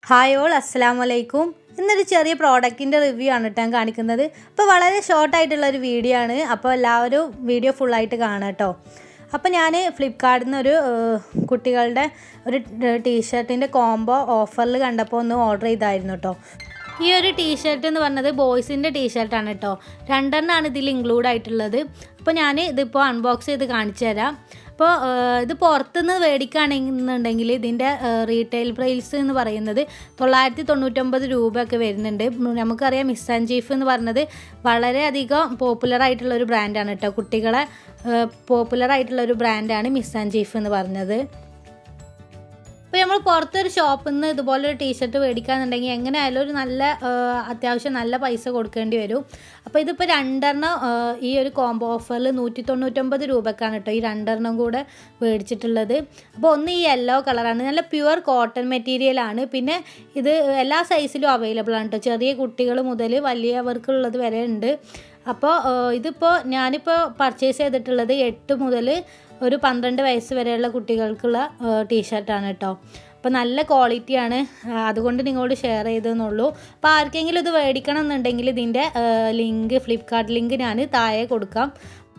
hi all അസ്സാം വലൈക്കും ഇന്നൊരു ചെറിയ പ്രോഡക്റ്റിൻ്റെ റിവ്യൂ ആണ് കേട്ടോ ഞാൻ കാണിക്കുന്നത് അപ്പോൾ വളരെ ഷോർട്ടായിട്ടുള്ള ഒരു വീഡിയോ ആണ് അപ്പോൾ എല്ലാവരും വീഡിയോ ഫുള്ളായിട്ട് കാണാം കേട്ടോ അപ്പോൾ ഞാൻ ഫ്ലിപ്കാർട്ടിൽ നിന്ന് ഒരു ഏഹ്, കുട്ടികളുടെ ഒരു ടീഷർട്ടിൻ്റെ കോംബോ ഓഫറിൽ കണ്ടപ്പോൾ ഒന്ന് ഓർഡർ ചെയ്തായിരുന്നു കേട്ടോ ഈ ഒരു ടീഷർട്ട് എന്ന് പറഞ്ഞത് ബോയ്സിൻ്റെ ടീഷർട്ടാണ് കേട്ടോ രണ്ടെണ്ണമാണ് ഇതിൽ ഇൻക്ലൂഡ് ആയിട്ടുള്ളത് അപ്പോൾ ഞാൻ ഇതിപ്പോൾ അൺബോക്സ് ചെയ്ത് കാണിച്ചു തരാം അപ്പോൾ ഇത് പുറത്തുനിന്ന് മേടിക്കുകയാണെന്നുണ്ടെങ്കിൽ ഇതിൻ്റെ റീറ്റെയിൽ പ്രൈസ് എന്ന് പറയുന്നത് തൊള്ളായിരത്തി തൊണ്ണൂറ്റൊമ്പത് രൂപയൊക്കെ വരുന്നുണ്ട് ഉം, നമുക്കറിയാം മിസ് ആൻഡ് ചീഫ് എന്ന് പറഞ്ഞത് വളരെയധികം പോപ്പുലർ ആയിട്ടുള്ള ഒരു ബ്രാൻഡാണ് കേട്ടോ കുട്ടികളെ പോപ്പുലർ ആയിട്ടുള്ള ഒരു ബ്രാൻഡാണ് മിസ് ആൻഡ് ചീഫ് എന്ന് പറഞ്ഞത് ഇപ്പോൾ നമ്മൾ പുറത്തൊരു ഷോപ്പിൽ നിന്ന് ഇതുപോലെ ഒരു ടീഷർട്ട് മേടിക്കാന്നുണ്ടെങ്കിൽ എങ്ങനെ ആയാലും ഒരു നല്ല ആ, അത്യാവശ്യം നല്ല പൈസ കൊടുക്കേണ്ടി വരും അപ്പോൾ ഇതിപ്പോൾ രണ്ടെണ്ണം ആ, ഈ ഒരു കോംബോ ഓഫറിൽ നൂറ്റി തൊണ്ണൂറ്റൊമ്പത് രൂപക്കാണ് കേട്ടോ ഈ രണ്ടെണ്ണം കൂടെ മേടിച്ചിട്ടുള്ളത് അപ്പോൾ ഒന്ന് ഈ യെല്ലോ കളറാണ് നല്ല പ്യുവർ കോട്ടൺ മെറ്റീരിയലാണ് പിന്നെ ഇത് എല്ലാ സൈസിലും അവൈലബിൾ ആണ് കേട്ടോ ചെറിയ കുട്ടികൾ മുതൽ വലിയവർക്കുള്ളത് വരെ ഉണ്ട് അപ്പോൾ ഇതിപ്പോൾ ഞാനിപ്പോൾ പർച്ചേസ് ചെയ്തിട്ടുള്ളത് എട്ട് മുതൽ ഒരു പന്ത്രണ്ട് വയസ്സ് വരെയുള്ള കുട്ടികൾക്കുള്ള ടീഷർട്ടാണ് കേട്ടോ അപ്പോൾ നല്ല ക്വാളിറ്റിയാണ് ആ, അതുകൊണ്ട് നിങ്ങളോട് ഷെയർ ചെയ്തെന്നുള്ളൂ അപ്പോൾ ആർക്കെങ്കിലും ഇത് മേടിക്കണം എന്നുണ്ടെങ്കിൽ ഇതിൻ്റെ ലിങ്ക് ഫ്ലിപ്കാർട്ട് ലിങ്ക് ഞാൻ താഴെ കൊടുക്കാം